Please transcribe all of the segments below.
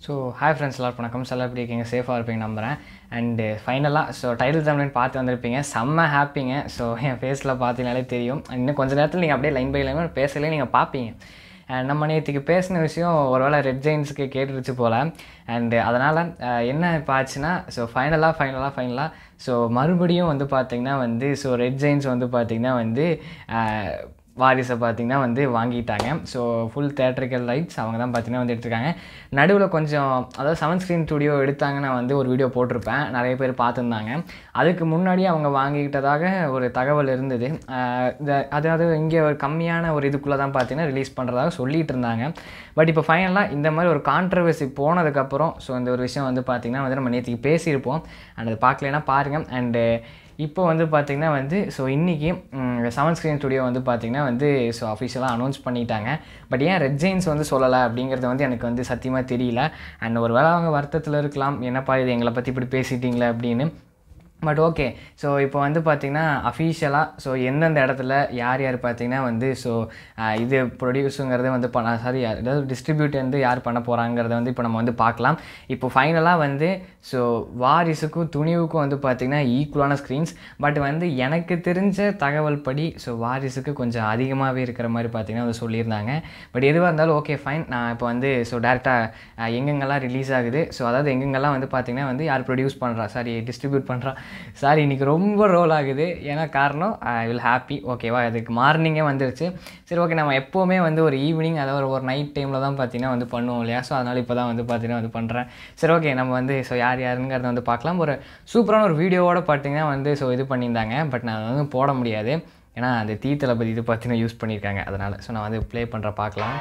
so hi friends எல்லாரும் வணக்கம் எல்லாம் எப்படி இருக்கீங்க சேஃபாக இருப்பீங்க நம்புகிறேன் அண்டு ஃபைனலாக ஸோ டைட்டில் தமிழ்னு பார்த்து வந்திருப்பீங்க செம்ம ஹாப்பிங்க ஸோ என் ஃபேஸில் பார்த்தீங்கனாலே தெரியும் இன்னும் கொஞ்ச நேரத்தில் நீங்கள் அப்படியே லைன் பை லைன் பேசலே நீங்கள் பார்ப்பீங்க And நம்ம நேற்றுக்கு பேசின விஷயம் ஒருவேளை ரெட் ஜெயின்ஸுக்கு கேட்டுருச்சு போல் அண்டு அதனால் என்ன இப்போ ஆச்சுன்னா ஸோ ஃபைனலாக ஃபைனலாக ஃபைனலாக ஸோ மறுபடியும் வந்து பார்த்திங்கன்னா வந்து ஸோ ரெட் ஜெயின்ஸ் வந்து பார்த்திங்கன்னா வந்து அஹ், வாரிசை பார்த்திங்கன்னா வந்து வாங்கிட்டாங்க ஸோ ஃபுல் தேட்ரிக்கல் லைட்ஸ் அவங்க தான் பார்த்திங்கன்னா வந்து எடுத்திருக்காங்க நடுவில் கொஞ்சம் அதாவது செவன் ஸ்க்ரீன் ஸ்டுடியோ எடுத்தாங்க நான் வந்து ஒரு வீடியோ போட்டிருப்பேன் நிறைய பேர் பார்த்துருந்தாங்க அதுக்கு முன்னாடி அவங்க வாங்கிக்கிட்டதாக ஒரு தகவல் இருந்தது ஆஹ் இந்த அதாவது இங்கே ஒரு கம்மியான ஒரு இதுக்குள்ளே தான் பார்த்தீங்கன்னா ரிலீஸ் பண்ணுறதாக சொல்லிட்டு இருந்தாங்க பட் இப்போ ஃபைனலாக இந்த மாதிரி ஒரு கான்ட்ரவர்சி போனதுக்கப்புறம் ஸோ இந்த ஒரு விஷயம் வந்து பார்த்திங்கன்னா வந்து நம்ம நேற்றுக்கு பேசியிருப்போம் அண்ட் அது பார்க்கலனா பாருங்கள் அண்டு இப்போ வந்து பார்த்திங்கன்னா வந்து ஸோ இன்றைக்கி செவன் ஸ்க்ரீன் ஸ்டுடியோ வந்து பார்த்திங்கன்னா வந்து ஸோ அஃபிஷியலாக அனௌன்ஸ் பண்ணிட்டாங்க பட் ஏன் ரெட் ஜெயின்ஸ் வந்து சொல்லலை அப்படிங்கிறது வந்து எனக்கு வந்து சத்தியமாக தெரியல அண்ட் ஒரு வேளை அவங்க வருத்தத்தில் இருக்கலாம் என்னப்பா இது எங்களை பற்றி இப்படி பேசிட்டீங்களே அப்படின்னு பட் ஓகே ஸோ இப்போ வந்து பார்த்திங்கன்னா அஃபீஷியலாக ஸோ எந்தெந்த இடத்துல யார் யார் பார்த்திங்கன்னா வந்து ஸோ இது ப்ரொடியூஸுங்கிறது வந்து பண்ண சாரி அதாவது டிஸ்ட்ரிபியூட் வந்து யார் பண்ண போகிறாங்கிறத வந்து இப்போ நம்ம வந்து பார்க்கலாம் இப்போ ஃபைனலாக வந்து ஸோ வாரிசுக்கும் துணிவுக்கும் வந்து பார்த்திங்கன்னா ஈக்குவலான ஸ்க்ரீன்ஸ் பட் வந்து எனக்கு தெரிஞ்ச தகவல் படி ஸோ வாரிசுக்கு கொஞ்சம் அதிகமாகவே இருக்கிற மாதிரி பார்த்திங்கன்னா வந்து சொல்லியிருந்தாங்க பட் எதுவாக இருந்தாலும் ஓகே ஃபைன் நான் இப்போ வந்து ஸோ டேரெக்டாக எங்கெங்கெல்லாம் ரிலீஸ் ஆகுது ஸோ அதாவது எங்கெங்கெல்லாம் வந்து பார்த்திங்கன்னா வந்து யார் ப்ரொடியூஸ் பண்ணுறா சாரி டிஸ்ட்ரிபியூட் பண்ணுறா சாரி இன்றைக்கி ரொம்ப ரோல் ஆகுது ஏன்னா காரணம் ஐ வில் ஹாப்பி ஓகேவா அதுக்கு மார்னிங்கே வந்துருச்சு சரி ஓகே நம்ம எப்போவுமே வந்து ஒரு ஈவினிங் அதாவது ஒரு நைட் டைமில் தான் பார்த்தீங்கன்னா வந்து பண்ணுவோம் இல்லையா ஸோ அதனால் இப்போ தான் வந்து பார்த்தீங்கன்னா வந்து பண்ணுறேன் சரி ஓகே நம்ம வந்து ஸோ யார் யாருங்கிறத வந்து பார்க்கலாம் ஒரு சூப்பரான ஒரு வீடியோவோட பார்த்தீங்கன்னா வந்து ஸோ இது பண்ணியிருந்தாங்க பட் நான் அதை வந்து போட முடியாது ஏன்னா அந்த தீ தளபதி இது பார்த்தீங்கன்னா யூஸ் பண்ணியிருக்காங்க அதனால் ஸோ நான் வந்து ப்ளே பண்ணுற பார்க்கலாம்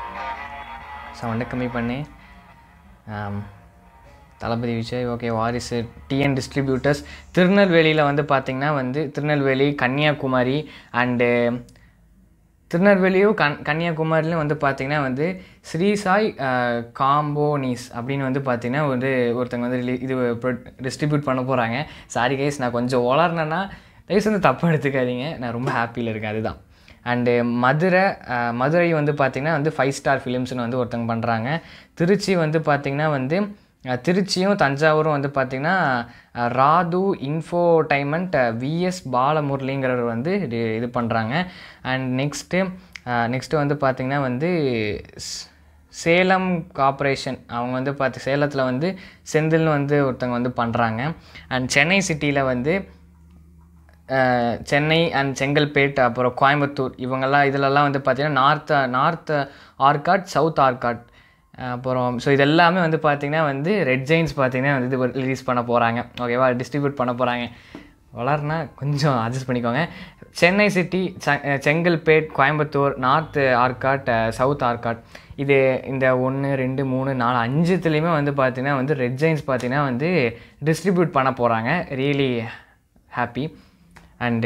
சவுண்டை கம்மி பண்ணி ஆம், Thalapathy Vijay okay Varisu TN distributors திருநெல்வேலியில் வந்து பார்த்திங்கன்னா வந்து திருநெல்வேலி கன்னியாகுமரி அண்டு திருநெல்வேலியும் கன் கன்னியாகுமரியிலும் வந்து பார்த்திங்கன்னா வந்து ஸ்ரீ சாய் காம்போனிஸ் அப்படின்னு வந்து பார்த்திங்கன்னா வந்து ஒருத்தங்க வந்து ரிலீ இது டிஸ்ட்ரிபியூட் பண்ண போகிறாங்க சாரி கைஸ் நான் கொஞ்சம் வளர்னேன்னா தயவுசு வந்து தப்பாக எடுத்துக்காதீங்க நான் ரொம்ப ஹாப்பியில் இருக்கேன் அதுதான் அண்டு மதுரை அஹ், மதுரை வந்து பார்த்திங்கன்னா வந்து ஃபைவ் ஸ்டார் ஃபிலிம்ஸ்னு வந்து ஒருத்தங்க பண்ணுறாங்க திருச்சி வந்து பார்த்திங்கன்னா வந்து அஹ், திருச்சியும் தஞ்சாவூரும் வந்து பார்த்திங்கன்னா அஹ், ராது இன்ஃபோடைன்மெண்ட் விஎஸ் பாலமுரளிங்கிறவர் வந்து இது இது பண்ணுறாங்க அண்ட் நெக்ஸ்ட்டு நெக்ஸ்ட்டு வந்து பார்த்திங்கன்னா வந்து ஸ்- சேலம் கார்ப்பரேஷன் அவங்க வந்து பார்த்து சேலத்தில் வந்து செந்தில்னு வந்து ஒருத்தவங்க வந்து பண்ணுறாங்க அண்ட் சென்னை சிட்டியில் வந்து அஹ், சென்னை அண்ட் செங்கல்பேட் அப்புறம் கோயம்புத்தூர் இவங்கெல்லாம் இதிலெல்லாம் வந்து பார்த்திங்கன்னா north north Arcot south Arcot அப்புறம் ஸோ இது எல்லாமே வந்து பார்த்திங்கன்னா வந்து ரெட் ஜெயின்ஸ் பார்த்திங்கன்னா வந்து இது ரிலீஸ் பண்ண போகிறாங்க ஓகேவா டிஸ்ட்ரிபியூட் பண்ண போகிறாங்க வளர்னா கொஞ்சம் அட்ஜஸ்ட் பண்ணிக்கோங்க சென்னை சிட்டி செ- செங்கல்பேட் கோயம்புத்தூர் நார்த் ஆர்காட் சவுத் ஆர்காட் இது இந்த ஒன்று ரெண்டு மூணு நாலு அஞ்சுத்துலேயுமே வந்து பார்த்திங்கன்னா வந்து ரெட் ஜெயின்ஸ் பார்த்திங்கன்னா வந்து டிஸ்ட்ரிபியூட் பண்ண போகிறாங்க ரியலி ஹாப்பி அண்டு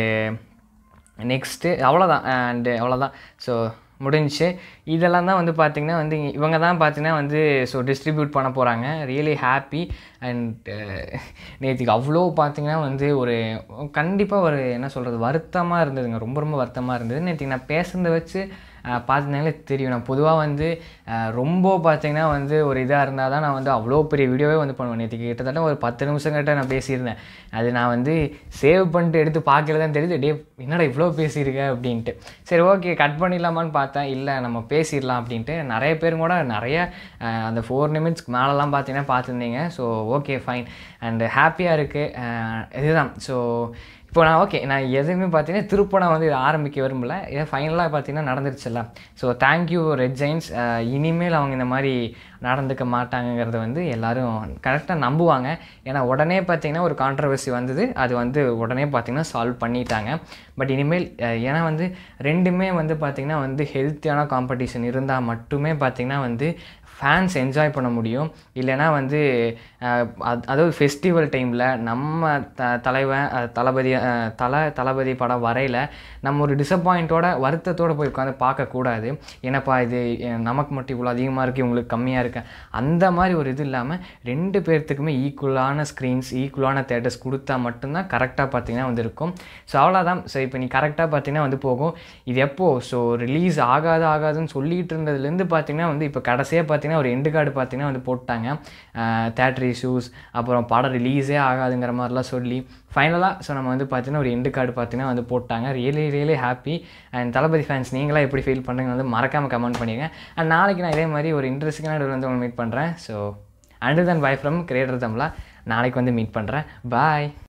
நெக்ஸ்ட்டு அவ்வளோதான் அண்டு அவ்வளோதான் ஸோ முடிஞ்சுச்சு இதெல்லாம் தான் வந்து பார்த்திங்கன்னா வந்து இவங்க தான் பார்த்தீங்கன்னா வந்து ஸோ டிஸ்ட்ரிபியூட் பண்ண போகிறாங்க ரியலி ஹாப்பி அண்ட் நேற்றுக்கு அவ்வளோ பார்த்தீங்கன்னா வந்து ஒரு கண்டிப்பாக ஒரு என்ன சொல்கிறது வருத்தமாக இருந்ததுங்க ரொம்ப ரொம்ப வருத்தமாக இருந்தது நேற்றுக்கு நான் பேசுனதை வச்சு பார்த்துருந்தாங்களே தெரியும் நான் பொதுவாக வந்து அஹ், ரொம்ப பார்த்தீங்கன்னா வந்து ஒரு இதாக இருந்தால் தான் நான் வந்து அவ்வளோ பெரிய வீடியோவே வந்து பண்ணுவேன் நேற்றுக்கு கிட்டத்தட்ட ஒரு பத்து நிமிஷம் கிட்ட நான் பேசியிருந்தேன் அது நான் வந்து சேவ் பண்ணிட்டு எடுத்து பார்க்கல தான் தெரியுது டே என்னடா இவ்வளோ பேசியிருக்க அப்படின்ட்டு சரி ஓகே கட் பண்ணிடலாமான்னு பார்த்தேன் இல்லை நம்ம பேசிடலாம் அப்படின்ட்டு நிறைய பேரும் கூட நிறைய அஹ், அந்த ஃபோர் நிமிட்ஸ்க்கு மேலெலாம் பார்த்தீங்கன்னா பார்த்துருந்தீங்க ஸோ ஓகே ஃபைன் அண்ட் ஹாப்பியாக இருக்குது இதுதான் ஸோ இப்போ நான் ஓகே நான் எதுவுமே பார்த்தீங்கன்னா திருப்பணம் வந்து இதை ஆரம்பிக்க விரும்பல இதை ஃபைனலாக பார்த்தீங்கன்னா நடந்துருச்சுல்ல ஸோ தேங்க்யூ ரெட் ஜெயின்ஸ் இனிமேல் அவங்க இந்த மாதிரி நடந்துக்க மாட்டாங்கங்கிறத வந்து எல்லாரும் கரெக்டாக நம்புவாங்க ஏன்னா உடனே பார்த்தீங்கன்னா ஒரு கான்ட்ரவர்சி வந்தது அது வந்து உடனே பார்த்தீங்கன்னா சால்வ் பண்ணிட்டாங்க பட் இனிமேல் அஹ், ஏன்னா வந்து ரெண்டுமே வந்து பார்த்திங்கன்னா வந்து ஹெல்த்தியான காம்படிஷன் இருந்தால் மட்டுமே பார்த்திங்கன்னா வந்து ஃபேன்ஸ் என்ஜாய் பண்ண முடியும் இல்லைன்னா வந்து அஹ், அது- அதாவது ஃபெஸ்டிவல் டைமில் நம்ம த தலைவன் அஹ், தளபதி அஹ், தலை தளபதி படம் வரையில் நம்ம ஒரு டிசப்பாயிண்ட்டோட வருத்தத்தோட போய் உட்காந்து பார்க்கக்கூடாது ஏன்னாப்பா இது அஹ், நமக்கு மட்டும் இவ்வளோ அதிகமாக இருக்குது இவங்களுக்கு கம்மியாக இருக்கு அந்த மாதிரி ஒரு இது இல்லாமல் ரெண்டு பேர்த்துக்குமே ஈக்குவலான ஸ்க்ரீன்ஸ் ஈக்குவலான தேட்டர்ஸ் கொடுத்தா மட்டும்தான் கரெக்டாக பார்த்தீங்கன்னா வந்து இருக்கும் ஸோ அவ்வளோதான் ஸோ இப்போ நீ கரெக்டாக பார்த்தீங்கன்னா வந்து போகும் இது எப்போ ஸோ ரிலீஸ் ஆகாது ஆகாதுன்னு சொல்லிட்டு இருந்ததுலேருந்து பார்த்தீங்கன்னா வந்து இப்போ கடைசியாக பார்த்தீங்கன்னா பார்த்தீங்கன்னா ஒரு எண்டு கார்டு பார்த்தீங்கன்னா வந்து போட்டாங்க தேட்ரி இஷ்யூஸ் அப்புறம் படம் ரிலீஸே ஆகாதுங்கிற மாதிரிலாம் சொல்லி ஃபைனலாக ஸோ நம்ம வந்து பார்த்தீங்கன்னா ஒரு எண்டு கார்டு பார்த்தீங்கன்னா வந்து போட்டாங்க really really happy and Thalapathy fans நீங்களாம் எப்படி ஃபீல் பண்ணுறீங்க வந்து மறக்காமல் கமெண்ட் பண்ணிடுங்க அண்ட் நாளைக்கு நான் இதே மாதிரி ஒரு இன்ட்ரெஸ்டிங்கான வீடியோ வந்து உங்களை மீட் பண்ணுறேன் so until then bye from creator Tamizha நாளைக்கு வந்து மீட் பண்ணுறேன் பாய்